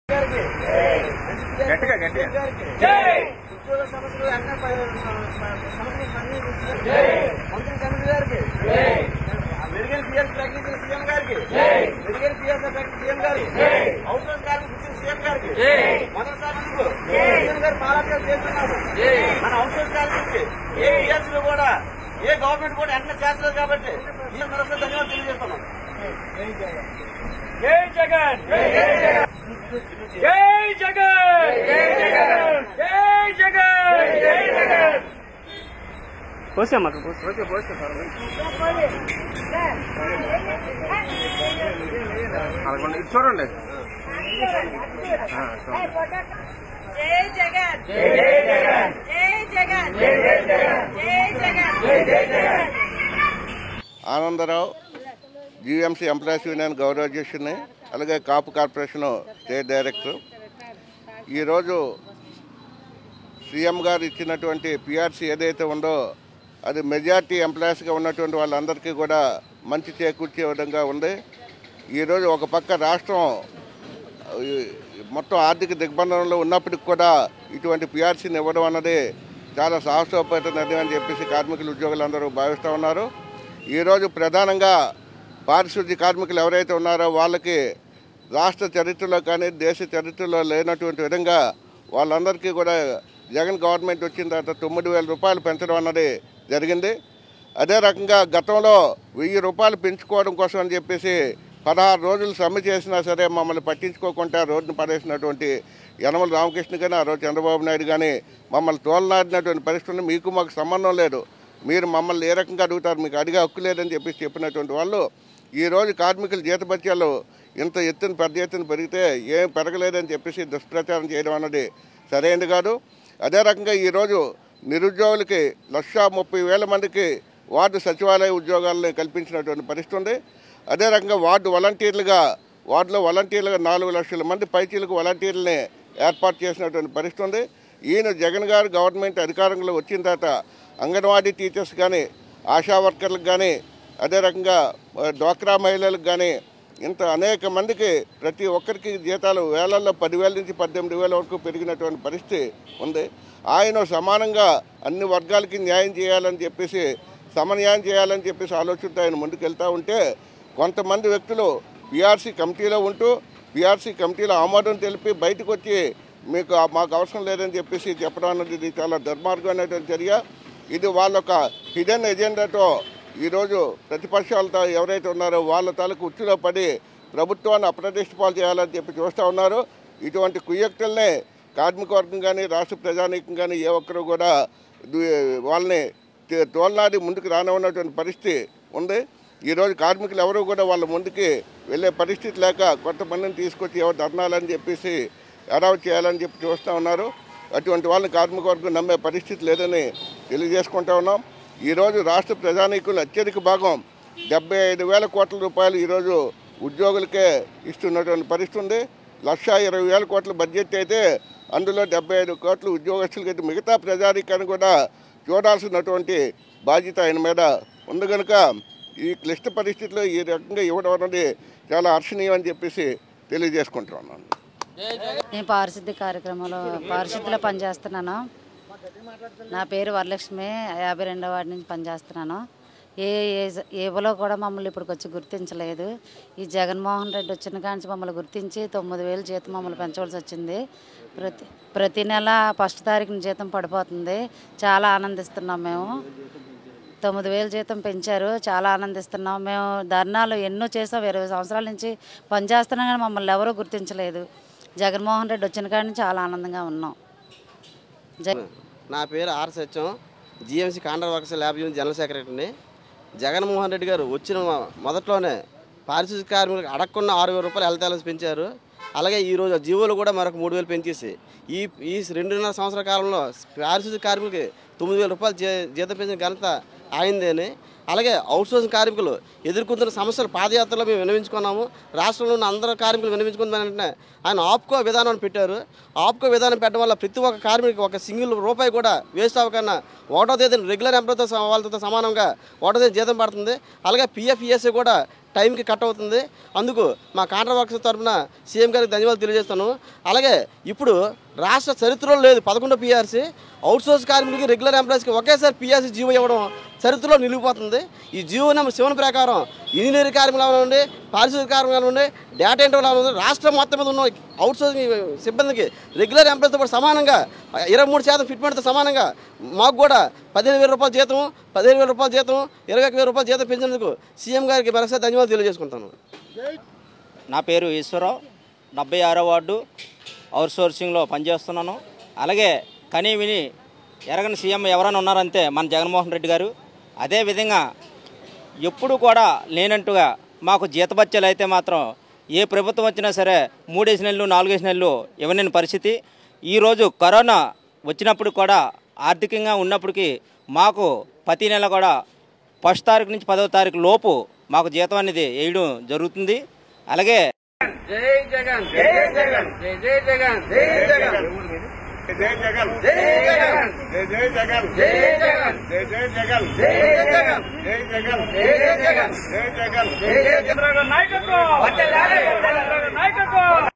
గారికి గట్టిగా, గట్టిగా. గారికి ఉద్యోగ సమస్యలు అన్న సమస్యలు స్పందించి మంత్రి చంద్ర గారికి మెరుగైన పిఎస్ ప్రకటించిన సీఎం గారికి మెరుగైన పిఎస్ ప్రకటించిన సీఎం గారికి అవసరం కార్మిక ఇచ్చిన సీఎం గారికి మొదటిసారి ఎందుకు సీఎం గారు పాలన చేస్తున్నాము మన అవసరం కార్మికులకి ఏ పిఎస్ కూడా ఏ గవర్నమెంట్ కూడా ఎన్న చేస్తలేదు కాబట్టి ఈ మరొకసారి ధన్యవాదాలు తెలియజేస్తున్నాం జై జగన్ జై జగన్ జై జగన్ జై జగన్ పోసామా పోసే పోసే పదకొండు ఇది చూడండి ఆ, చూడండి. జై జగన్ జై జగన్ జై జగన్ జై జగన్ జై Jagan Anandarao GMC employees union గౌరవ అధ్యక్షుడిని అలాగే కాపు కార్పొరేషన్ స్టేట్ డైరెక్టర్ ఈరోజు సీఎం గారు ఇచ్చినటువంటి పిఆర్సీ ఏదైతే ఉందో అది మెజార్టీ ఎంప్లాయీస్గా ఉన్నటువంటి వాళ్ళందరికీ కూడా మంచి చేకూర్చే విధంగా ఉంది ఈరోజు ఒక పక్క రాష్ట్రం ఈ మొత్తం ఆర్థిక దిగ్బంధనంలో ఉన్నప్పటికి కూడా ఇటువంటి పిఆర్సీని ఇవ్వడం అన్నది చాలా సాహసోపేత నిర్ణయం అని చెప్పేసి కార్మికులు ఉద్యోగులందరూ భావిస్తూ ఉన్నారు ఈరోజు ప్రధానంగా పారిశుద్ధ్య కార్మికులు ఎవరైతే ఉన్నారో వాళ్ళకి రాష్ట్ర చరిత్రలో కానీ దేశ చరిత్రలో లేనటువంటి విధంగా వాళ్ళందరికీ కూడా జగన్ గవర్నమెంట్ వచ్చిన తర్వాత తొమ్మిది వేల రూపాయలు పెంచడం అన్నది జరిగింది అదే రకంగా గతంలో వెయ్యి రూపాయలు పెంచుకోవడం కోసం అని చెప్పేసి పదహారు రోజులు సమ్మె చేసినా సరే మమ్మల్ని పట్టించుకోకుండా రోడ్డును పడేసినటువంటి యనమల రామకృష్ణ కానీ ఆ రోజు చంద్రబాబు నాయుడు కానీ మమ్మల్ని తోలనాడినటువంటి పరిస్థితి ఉంది. మీకు మాకు సంబంధం లేదు మీరు మమ్మల్ని ఏ రకంగా అడుగుతారు మీకు అడిగే హక్కు లేదని చెప్పేసి చెప్పినటువంటి వాళ్ళు ఈరోజు కార్మికుల జీతభత్యాలు ఇంత ఎత్తున పెద్ద ఎత్తున పెరిగితే ఏం పెరగలేదని చెప్పేసి దుష్ప్రచారం చేయడం అన్నది సరైనది కాదు అదే రకంగా ఈరోజు నిరుద్యోగులకి లక్ష ముప్పై వేల మందికి వార్డు సచివాలయ ఉద్యోగాలను కల్పించినటువంటి పరిస్థితి ఉంది అదే రకంగా వార్డు వాలంటీర్లుగా వార్డులో వాలంటీర్లుగా నాలుగు లక్షల మంది పైచీలకు వాలంటీర్లని ఏర్పాటు చేసినటువంటి పరిస్థితి ఉంది ఈయన జగన్ గారు గవర్నమెంట్ అధికారంలో వచ్చిన తర్వాత అంగన్వాడీ టీచర్స్ కానీ ఆశా వర్కర్లకు కానీ అదే రకంగా ఆ, డ్వాక్రా మహిళలకు కానీ ఇంత అనేక మందికి ప్రతి ఒక్కరికి జీతాలు వేలల్లో పదివేల నుంచి పద్దెనిమిది వేల వరకు పెరిగినటువంటి పరిస్థితి ఉంది ఆయన సమానంగా అన్ని వర్గాలకి న్యాయం చేయాలని చెప్పేసి సమన్యాయం చేయాలని చెప్పేసి ఆలోచనతో ఆయన ముందుకెళ్తూ ఉంటే కొంతమంది వ్యక్తులు పిఆర్సీ కమిటీలో ఉంటూ పిఆర్సీ కమిటీలో ఆమోదం తెలిపి బయటకు వచ్చి మీకు ఆ- మాకు అవసరం లేదని చెప్పేసి చెప్పడం అన్నది ఇది చాలా దుర్మార్గమైనటువంటి చర్య ఇది వాళ్ళొక హిడెన్ ఎజెండాతో ఈరోజు ప్రతిపక్షాలతో ఎవరైతే ఉన్నారో వాళ్ళ తాలూకు ఉచ్చులో పడి ప్రభుత్వాన్ని అప్రతిష్ట పాలు చేయాలని చెప్పి చూస్తూ ఉన్నారు ఇటువంటి కుయ్యక్తుల్ని కార్మిక వర్గం కానీ రాష్ట్ర ప్రజానీకం కానీ ఏ ఒక్కరు కూడా దు- వాళ్ళని తే- తోలనాడి ముందుకు రానివ్వనటువంటి పరిస్థితి ఉంది ఈరోజు కార్మికులు ఎవరు కూడా వాళ్ళ ముందుకి వెళ్ళే పరిస్థితి లేక కొంతమందిని తీసుకొచ్చి ఎవరు ధర్నాలని చెప్పేసి అరావు చేయాలని చెప్పి చూస్తూ ఉన్నారు అటువంటి వాళ్ళని కార్మిక వర్గం నమ్మే పరిస్థితి లేదని తెలియజేసుకుంటా ఉన్నాం ఈరోజు రాష్ట్ర ప్రజానీకులు అత్యధిక భాగం డెబ్బై ఐదు వేల కోట్ల రూపాయలు ఈరోజు ఉద్యోగులకే ఇస్తున్నటువంటి పరిస్థితి ఉంది లక్ష ఇరవై వేల కోట్ల బడ్జెట్ అయితే అందులో డెబ్బై ఐదు కోట్లు ఉద్యోగస్తులకి అయితే మిగతా ప్రజానీకాన్ని కూడా చూడాల్సినటువంటి బాధ్యత ఆయన మీద ఉంది కనుక ఈ క్లిష్ట పరిస్థితిలో ఈ రకంగా ఇవ్వడం అనేది చాలా హర్షణీయం అని చెప్పేసి తెలియజేసుకుంటున్నాను నేను పారిశుద్ధ్య కార్యక్రమంలో పారిశుద్ధ్యలో పనిచేస్తున్నాను నా పేరు వరలక్ష్మి యాభై రెండో వార్డు నుంచి పనిచేస్తున్నాను ఏ ఏజ్- ఏవలో కూడా మమ్మల్ని ఇప్పటికి వచ్చి గుర్తించలేదు ఈ జగన్మోహన్ రెడ్డి వచ్చిన కాంచి మమ్మల్ని గుర్తించి తొమ్మిది వేలు జీతం మమ్మల్ని పెంచవలసి వచ్చింది ప్రతి ప్రతి నెల ఫస్ట్ తారీఖున జీతం పడిపోతుంది చాలా ఆనందిస్తున్నాం మేము తొమ్మిది వేలు జీతం పెంచారు చాలా ఆనందిస్తున్నాం మేము ధర్నాలు ఎన్నో చేసాం ఇరవై సంవత్సరాల నుంచి పనిచేస్తున్నాం కానీ మమ్మల్ని ఎవరూ గుర్తించలేదు జగన్మోహన్ రెడ్డి వచ్చిన కాడి నుంచి చాలా ఆనందంగా ఉన్నాం జై నా పేరు R Satyam GMC contract workers lab unit general సెక్రటరీని జగన్మోహన్ రెడ్డి గారు వచ్చిన మొ- మొదట్లోనే పారిశుద్ధ్య కార్మికులకు అడగకుండా ఆరు వేల రూపాయలు హెల్త్ అలవెన్స్ పెంచారు అలాగే ఈ రోజు జీవోలు కూడా మరొక మూడు వేలు పెంచేసి ఈ ఈ రెండున్నర సంవత్సరాల కాలంలో పారిశుద్ధ్య కార్మికులకి తొమ్మిది వేల రూపాయలు జీ జీతం పెంచిన ఘనత ఆయిందేని అలాగే అవుట్సోర్సింగ్ కార్మికులు ఎదుర్కొంటున్న సమస్యలు పాదయాత్రలో మేము విన్నవించుకున్నాము రాష్ట్రంలో ఉన్న అందరు కార్మికులు విన్నవించుకున్న వెంటనే ఆయన ఆప్కో విధానం పెట్టారు ఆప్కో విధానం పెట్టడం వల్ల ప్రతి ఒక్క కార్మికుడికి ఒక సింగిల్ రూపాయి కూడా వేస్ట్ అవ్వకన్నా ఒకటో తేదీన రెగ్యులర్ ఎంప్లాయ్తో స- వాళ్ళతో సమానంగా ఒకటో తేదీ జీతం పడుతుంది అలాగే పిఎఫ్ ఈఎస్ఐ కూడా టైంకి కట్ అవుతుంది అందుకు మా కాంట్రా వర్కర్స్ తరఫున సీఎం గారికి ధన్యవాదాలు తెలియజేస్తాను అలాగే ఇప్పుడు రాష్ట్ర చరిత్రలో లేదు పదకొండో పీఆర్సీ అవుట్సోర్స్ కార్మికులకి రెగ్యులర్ ఎంప్లాయీస్కి ఒకేసారి పీఆర్సీ జీవో ఇవ్వడం చరిత్రలో నిలిగిపోతుంది ఈ జీవో నెంబర్ సెవెన్ ప్రకారం ఇంజనీరింగ్ కార్మికులు అవనండి పారిశుద్ధ్య కార్మికులు అవనండి డేటా ఎంట్రీ అవనండి రాష్ట్రం మొత్తం మీద ఉన్న అవుట్సోర్సింగ్ సిబ్బందికి రెగ్యులర్ ఎంప్లాయీస్తో పాటు సమానంగా ఇరవై మూడు శాతం ఫిట్మెంట్తో సమానంగా మాకు కూడా పదిహేను వేల రూపాయల జీతం పదిహేను వేల రూపాయల జీతం ఇరవై ఒక వేల రూపాయల జీతం పెంచినందుకు సీఎం గారికి మరొకసారి ధన్యవాదాలు తెలియజేసుకుంటాను నా పేరు ఈశ్వరరావు డెబ్బై ఆరో వార్డు అవుట్ సోర్సింగ్లో పనిచేస్తున్నాను అలాగే కనీ విని ఎరగని సీఎం ఎవరైనా ఉన్నారంటే మన జగన్మోహన్ రెడ్డి గారు అదేవిధంగా ఎప్పుడు కూడా లేనట్టుగా మాకు జీతబత్యాలు అయితే మాత్రం ఏ ప్రభుత్వం వచ్చినా సరే మూడేసి నెలలు నాలుగేసి నెలలు ఇవ్వలేని పరిస్థితి ఈరోజు కరోనా వచ్చినప్పుడు కూడా ఆర్థికంగా ఉన్నప్పటికీ మాకు ప్రతి నెల కూడా ఫస్ట్ తారీఖు నుంచి పదవ తారీఖు లోపు మాకు జీతం అనేది వేయడం జరుగుతుంది అలాగే జై జగన్ జై జగన్ జై జై జగన్ జై జగన్ జై జగన్ జై జగన్ జై జై జగన్ జై జగన్ జై జై జగన్ జై జగన్ జై జగన్ జై జగన్ జై జగన్ జై జగన్ నాయకత్వం నాయకత్వం